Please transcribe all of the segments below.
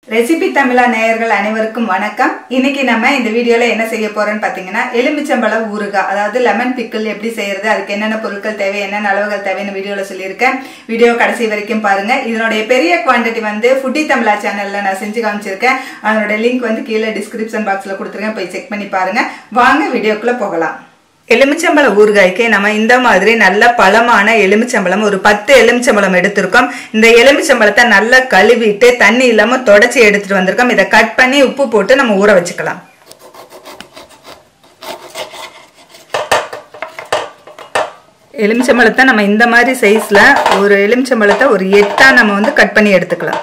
recipe தமிழா நேயர்கள் அனைவருக்கும் வணக்கம் இன்னைக்கு நம்ம இந்த வீடியோல என்ன செய்ய போறோம்னு பாத்தீங்கன்னா எலுமிச்சம்பழம் ஊறுகாய் அதாவது லெமன் பிக்கிள் எப்படி செய்யறது அதுக்கு என்னென்ன பொருட்கள் தேவை என்னென்ன அளவுகள் தேவைன்னு வீடியோல சொல்லியிருக்கேன் வீடியோ கடைசி வரைக்கும் பாருங்க இதனுடைய பெரிய குவாண்டிட்டி வந்து ஃபுட்டி தமிழா சேனல்ல நான் செஞ்சு காமிச்சிருக்கேன் அதனுடைய லிங்க் வந்து கீழே டிஸ்கிரிப்ஷன் பாக்ஸ்ல கொடுத்துருக்கேன் போய் செக் பண்ணி பாருங்க வாங்க வீடியோக்குள்ள போகலாம் எலுமிச்சம்பழ ஊறுகாய்க்கு நம்ம இந்த மாதிரி நல்ல பழமான எலுமிச்சம்பழம் ஒரு பத்து எலுமிச்சம்பழம் எடுத்திருக்கோம் இந்த எலுமிச்சம்பழத்தை நல்லா கழுவிட்டு தண்ணி இல்லாம தொடச்சி எடுத்துட்டு வந்திருக்கோம் இதை கட் பண்ணி உப்பு போட்டு நம்ம ஊற வச்சுக்கலாம் எலுமிச்சம்பழத்தை நம்ம இந்த மாதிரி சைஸ்ல ஒரு எலுமிச்சம்பழத்தை ஒரு எட்டா நம்ம வந்து கட் பண்ணி எடுத்துக்கலாம்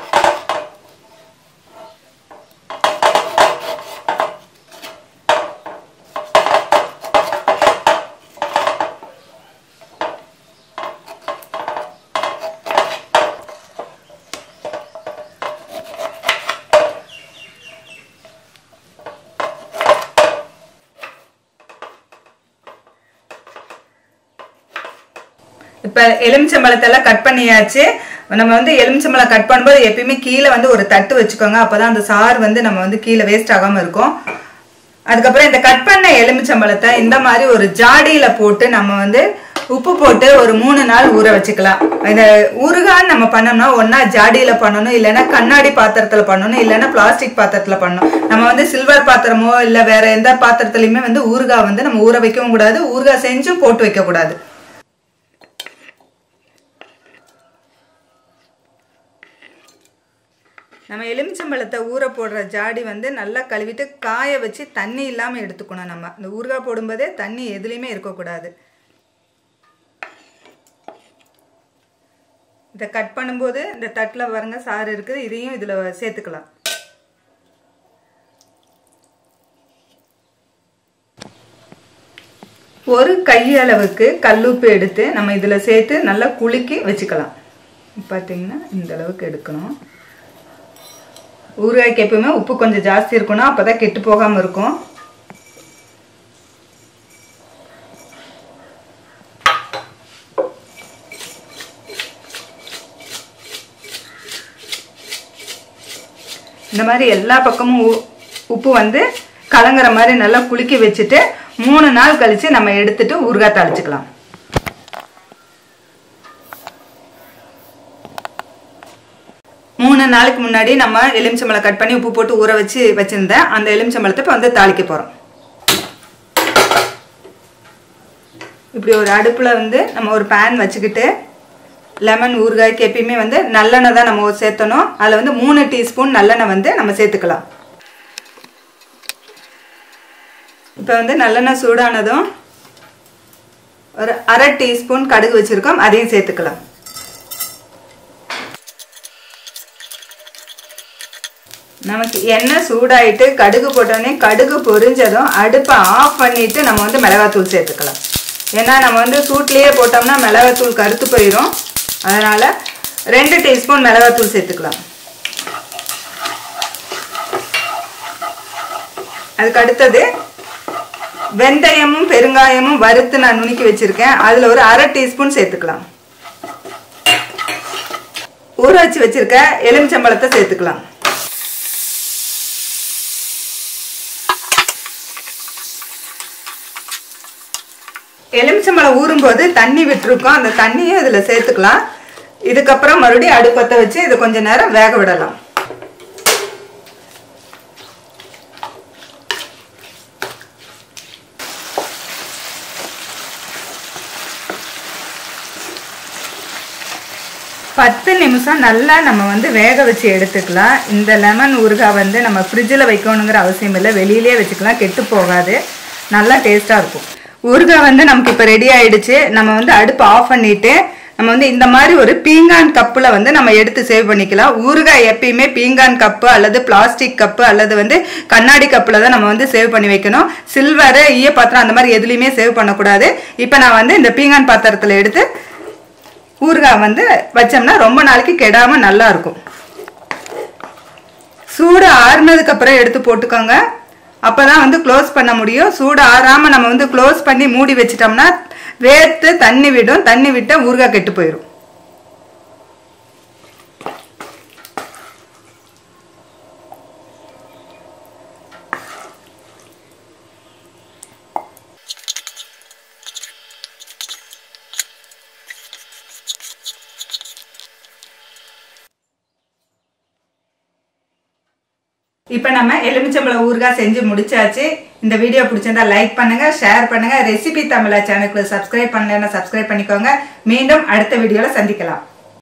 இப்போ எலுமிச்சம்பழத்தெல்லாம் கட் பண்ணியாச்சு நம்ம வந்து எலுமிச்சம்பழம் கட் பண்ணும்போது எப்பயுமே கீழே வந்து ஒரு தட்டு வச்சுக்கோங்க அப்போதான் அந்த சாறு வந்து நம்ம வந்து கீழே வேஸ்ட் ஆகாமல் இருக்கும் அதுக்கப்புறம் இந்த கட் பண்ண எலுமிச்சம்பழத்தை இந்த மாதிரி ஒரு ஜாடியில போட்டு நம்ம வந்து உப்பு போட்டு ஒரு மூணு நாள் ஊற வச்சுக்கலாம் இந்த ஊறுகான்னு நம்ம பண்ணோம்னா ஒன்னா ஜாடியில பண்ணணும் இல்லைன்னா கண்ணாடி பாத்திரத்துல பண்ணணும் இல்லைன்னா பிளாஸ்டிக் பாத்திரத்துல பண்ணணும் நம்ம வந்து சில்வர் பாத்திரமோ இல்ல வேற எந்த பாத்திரத்துலயுமே வந்து ஊறுகாய் வந்து நம்ம ஊற வைக்கவும் கூடாது ஊறுகாய் செஞ்சும் போட்டு வைக்க கூடாது நம்ம எலுமிச்சம்பழத்தை ஊற போடுற ஜாடி வந்து நல்லா கழுவிட்டு காய வச்சு தண்ணி இல்லாமல் எடுத்துக்கணும் நம்ம இந்த ஊறுகாய் போடும்போதே தண்ணி எதுலேயுமே இருக்கக்கூடாது இதை கட் பண்ணும்போது இந்த தட்டில் பாருங்க சாறு இருக்குது இதையும் இதில் சேர்த்துக்கலாம் ஒரு கையளவுக்கு கல்லுப்பு எடுத்து நம்ம இதில் சேர்த்து நல்லா குலுக்கி வச்சுக்கலாம் பார்த்தீங்கன்னா இந்த அளவுக்கு எடுக்கணும் ஊறுகாய்க்கு எப்பவுமே உப்பு கொஞ்சம் ஜாஸ்தி இருக்கணும் அப்போ தான் கெட்டு போகாமல் இருக்கும் இந்த மாதிரி எல்லா பக்கமும் உப்பு வந்து கலங்குற மாதிரி நல்லா குலுக்கி வச்சுட்டு மூணு நாள் கழித்து நம்ம எடுத்துட்டு ஊறுகாய் தாளிச்சுக்கலாம் மூணு நாளைக்கு முன்னாடி நம்ம எலுமிச்சம்பழம் கட் பண்ணி உப்பு போட்டு ஊற வச்சு வச்சுருந்தேன் அந்த எலுமிச்சம்பழத்தை இப்போ வந்து தாளிக்க போகிறோம் இப்படி ஒரு அடுப்பில் வந்து நம்ம ஒரு பேன் வச்சுக்கிட்டு லெமன் ஊறுகாய்க்கு எப்பயுமே வந்து நல்லெண்ணெய் தான் நம்ம சேர்த்தணும் அதில் வந்து மூணு டீஸ்பூன் நல்லெண்ணெய் வந்து நம்ம சேர்த்துக்கலாம் இப்போ வந்து நல்லெண்ணெய் சூடானதும் ஒரு அரை டீஸ்பூன் கடுகு வச்சுருக்கோம் அதையும் சேர்த்துக்கலாம் நமக்கு எண்ணெய் சூடாயிட்டு கடுகு போட்டோடனே கடுகு பொரிஞ்சதும் அடுப்பை ஆஃப் பண்ணிட்டு நம்ம வந்து மிளகாத்தூள் சேர்த்துக்கலாம் ஏன்னா நம்ம வந்து சூட்லேயே போட்டோம்னா மிளகாத்தூள் கருத்து போயிடும் அதனால் ரெண்டு டீஸ்பூன் மிளகாத்தூள் சேர்த்துக்கலாம் அதுக்கு அடுத்தது வெந்தயமும் பெருங்காயமும் வறுத்து நான் நுணுக்கி வச்சுருக்கேன் அதில் ஒரு அரை டீஸ்பூன் சேர்த்துக்கலாம் ஊற வச்சு வச்சுருக்க எலுமிச்சம்பழத்தை சேர்த்துக்கலாம் எலுமிச்சம்பழம் ஊறும்போது தண்ணி விட்டுருக்கோம் அந்த தண்ணியும் இதில் சேர்த்துக்கலாம் இதுக்கப்புறம் மறுபடியும் அடுப்பத்தை வச்சு இதை கொஞ்ச நேரம் வேக விடலாம் பத்து நிமிஷம் நல்லா நம்ம வந்து வேக வச்சு எடுத்துக்கலாம் இந்த லெமன் ஊறுகாய் வந்து நம்ம ஃப்ரிட்ஜில் வைக்கணுங்கிற அவசியம் இல்லை வெளியிலே வச்சுக்கலாம் கெட்டு போகாது நல்லா டேஸ்ட்டாக இருக்கும் ஊறுகாய் வந்து நமக்கு இப்போ ரெடி ஆயிடுச்சு நம்ம வந்து அடுப்பு ஆஃப் பண்ணிட்டு நம்ம வந்து இந்த மாதிரி ஒரு பீங்கான் கப்பில் வந்து நம்ம எடுத்து சேவ் பண்ணிக்கலாம் ஊறுகாய் எப்பயுமே பீங்கான் கப்பு அல்லது பிளாஸ்டிக் கப்பு அல்லது வந்து கண்ணாடி கப்பில் தான் நம்ம வந்து சேவ் பண்ணி வைக்கணும் சில்வர் ஈய பாத்திரம் அந்த மாதிரி எதுலேயுமே சேவ் பண்ணக்கூடாது இப்போ நான் வந்து இந்த பீங்கான் பாத்திரத்தில் எடுத்து ஊறுகாய் வந்து வச்சோம்னா ரொம்ப நாளைக்கு கெடாம நல்லா இருக்கும் சூடு ஆறுனதுக்கு அப்புறம் எடுத்து போட்டுக்கோங்க அப்பதான் வந்து க்ளோஸ் பண்ண முடியும் சூடு ஆறாம நம்ம வந்து க்ளோஸ் பண்ணி மூடி வச்சிட்டோம்னா வேர்த்து தண்ணி விடும் தண்ணி விட்டா ஊறுகாய் கெட்டு போயிடும் இப்போ நம்ம எலுமிச்சம்பழம் ஊறுகாய் செஞ்சு முடிச்சாச்சு இந்த வீடியோ பிடிச்சிருந்தா லைக் பண்ணுங்க ஷேர் பண்ணுங்க ரெசிபி தமிழா சேனலுக்கு சப்ஸ்கிரைப் பண்ணலன்னா சப்ஸ்கிரைப் பண்ணிக்கோங்க மீண்டும் அடுத்த வீடியோல சந்திக்கலாம்